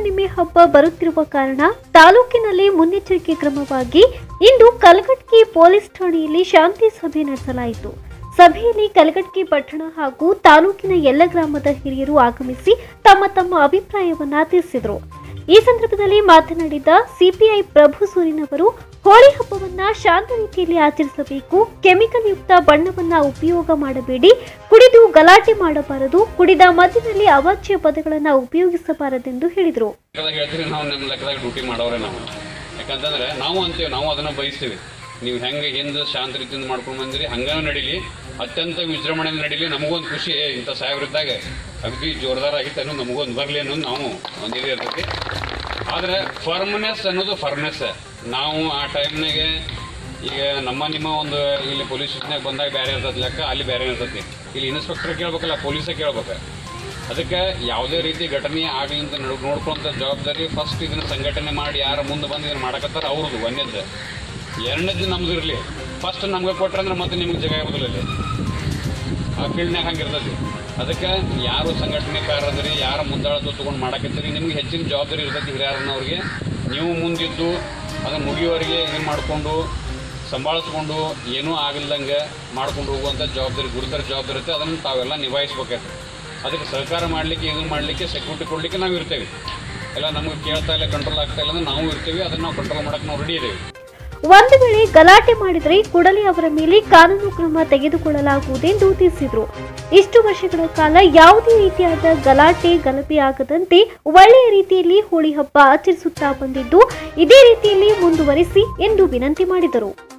ಹುಣ್ಣಿಮೆ ಹಬ್ಬ ಬರುತ್ತಿರುವ ಕಾರಣ ತಾಲೂಕಿನಲ್ಲಿ ಮುನ್ನೆಚ್ಚರಿಕೆ ಕ್ರಮವಾಗಿ ಇಂದು ಕಲಘಟಕಿ ಪೊಲೀಸ್ ಠಾಣೆಯಲ್ಲಿ ಶಾಂತಿ ಸಭೆ ನಡೆಸಲಾಯಿತು ಸಭೆಯಲ್ಲಿ ಕಲಘಟಕಿ ಪಟ್ಟಣ ಹಾಗೂ ತಾಲೂಕಿನ ಎಲ್ಲ ಗ್ರಾಮದ ಹಿರಿಯರು ಆಗಮಿಸಿ ತಮ್ಮ ತಮ್ಮ ಅಭಿಪ್ರಾಯವನ್ನ ತಿಳಿಸಿದರು ಈ ಸಂದರ್ಭದಲ್ಲಿ ಮಾತನಾಡಿದ ಸಿಪಿಐ ಪ್ರಭು ಸೂರಿನವರು ಹೋಳಿ ಹಬ್ಬವನ್ನ ಶಾಂತ ರೀತಿಯಲ್ಲಿ ಆಚರಿಸಬೇಕು ಕೆಮಿಕಲ್ ಯುಕ್ತ ಬಣ್ಣವನ್ನ ಉಪಯೋಗ ಮಾಡಬೇಡಿ ಕುಡಿದು ಗಲಾಟೆ ಮಾಡಬಾರದು ಕುಡಿದ ಮಧ್ಯದಲ್ಲಿ ಅವಾಚ್ಯ ಪದಗಳನ್ನ ಉಪಯೋಗಿಸಬಾರದೆಂದು ಹೇಳಿದರು ಲೆಕ್ಕದಾಗ ಹೇಳ್ತೀರಿ ನಾವು ನಮ್ಮ ಲೆಕ್ಕದಾಗ ಡ್ಯೂಟಿ ಮಾಡೋರೆ ನಾವು ಯಾಕಂತಂದ್ರೆ ನಾವು ಅಂತೀವಿ ನಾವು ಅದನ್ನ ಬಯಸ್ತೀವಿ ನೀವು ಹೆಂಗೆ ಹಿಂದೆ ಶಾಂತ ರೀತಿಯಿಂದ ಮಾಡ್ಕೊಂಡು ಬಂದಿರಿ ಹಂಗ ನಡೀಲಿ ಅತ್ಯಂತ ವಿಜೃಂಭಣೆಯಿಂದ ನಡೀಲಿ ನಮಗೊಂದು ಖುಷಿ ಏ, ಇಂಥ ಸಾಹೇಬ್ರಿದ್ದಾಗ ಅಗದಿ ಜೋರ್ದಾರ ಆಗಿತ್ತು ಅನ್ನೋದು ನಮಗೊಂದು ಬರಲಿ ಅನ್ನೋದು ನಾವು ಒಂದು ಇದು ಇರ್ತೈತಿ ಆದರೆ ಫರ್ಮ್ನೆಸ್ ಅನ್ನೋದು ಫರ್ಮ್ನೆಸ್ ನಾವು ಆ ಟೈಮ್ನಾಗೆ ಈಗ ನಮ್ಮ ನಿಮ್ಮ ಒಂದು ಇಲ್ಲಿ ಪೊಲೀಸ್ ಸ್ಟೇಷನ್ಯಾಗ ಬಂದಾಗ ಬೇರೆ ಇರ್ತೈತಿ ಲೆಕ್ಕ ಅಲ್ಲಿ ಬೇರೆ ಇರ್ತೈತಿ ಇಲ್ಲಿ ಇನ್ಸ್ಪೆಕ್ಟರ್ ಕೇಳ್ಬೇಕಲ್ಲ ಪೊಲೀಸೇ ಕೇಳ್ಬೇಕು ಅದಕ್ಕೆ ಯಾವುದೇ ರೀತಿ ಘಟನೆ ಆಗಲಿ ಅಂತ ನೋಡ್- ನೋಡ್ಕೊಂತ ಜವಾಬ್ದಾರಿ ಫಸ್ಟ್ ಇದನ್ನ ಸಂಘಟನೆ ಮಾಡಿ ಯಾರು ಮುಂದೆ ಬಂದು ಇದನ್ನ ಮಾಡಕತ್ತಾರ ಅವ್ರದ್ದು ಒಂದೇದ್ದು ಎರಡನೇದ್ದು ನಮ್ದು ಇರಲಿ ಫಸ್ಟ್ ನಮ್ಗೆ ಕೊಟ್ರೆ ಅಂದ್ರೆ ಮತ್ತೆ ನಿಮ್ಗೆ ಜಾಗ ಇರೋದಿಲ್ಲ ಇಲ್ಲಿ ಆ ಫೀಲ್ಡ್ನಾಗ ಹಂಗಿರ್ತೈತಿ ಅದಕ್ಕೆ ಯಾರು ಸಂಘಟನೆಕಾರದ್ರಿ ಯಾರು ಮುಂದಾಳತ್ವ ತೊಗೊಂಡು ಮಾಡಕತ್ತೀರಿ ನಿಮ್ಗೆ ಹೆಚ್ಚಿನ ಜವಾಬ್ದಾರಿ ಇರ್ತೈತಿ ಹಿರಿಯರನ್ನವ್ರಿಗೆ ನೀವು ಮುಂದಿದ್ದು ಅದನ್ನು ಮುಗಿಯೋವರೆಗೆ ಇದನ್ನು ಮಾಡಿಕೊಂಡು ಸಂಭಾಳಿಸ್ಕೊಂಡು ಏನೂ ಆಗಲ್ದಂಗೆ ಮಾಡ್ಕೊಂಡು ಹೋಗುವಂಥ ಜವಾಬ್ದಾರಿ ಗುರುತರ ಜವಾಬ್ದಾರಿ ಇರುತ್ತೆ ಅದನ್ನು ತಾವೆಲ್ಲ ನಿಭಾಯಿಸ್ಬೇಕಾಗ್ತದೆ ಅದಕ್ಕೆ ಸಹಕಾರ ಮಾಡಲಿಕ್ಕೆ ಇದನ್ನು ಮಾಡಲಿಕ್ಕೆ ಸೆಕ್ಯೂರಿಟಿ ಕೊಡಲಿಕ್ಕೆ ನಾವು ಇರ್ತೇವೆ ಎಲ್ಲ ನಮಗೆ ಕೇಳ್ತಾ ಇಲ್ಲ ಕಂಟ್ರೋಲ್ ಆಗ್ತಾ ಇಲ್ಲ ಅಂದ್ರೆ ನಾವು ಇರ್ತೀವಿ ಅದನ್ನು ನಾವು ಕಂಟ್ರೋಲ್ ಮಾಡೋಕೆ ನಾವು ರೆಡಿ ಇದ್ದೇವೆ ಒಂದು ವೇಳೆ ಗಲಾಟೆ ಮಾಡಿದರೆ ಕೂಡಲೇ ಅವರ ಮೇಲೆ ಕಾನೂನು ಕ್ರಮ ತೆಗೆದುಕೊಳ್ಳಲಾಗುವುದೆಂದು ತಿಳಿಸಿದರು ಇಷ್ಟು ವರ್ಷಗಳ ಕಾಲ ಯಾವುದೇ ರೀತಿಯಾದ ಗಲಾಟೆ ಗಲಭೆ ಆಗದಂತೆ ಒಳ್ಳೆಯ ರೀತಿಯಲ್ಲಿ ಹೋಳಿ ಹಬ್ಬ ಆಚರಿಸುತ್ತಾ ಬಂದಿದ್ದು ಇದೇ ರೀತಿಯಲ್ಲಿ ಮುಂದುವರಿಸಿ ಎಂದು ವಿನಂತಿ ಮಾಡಿದರು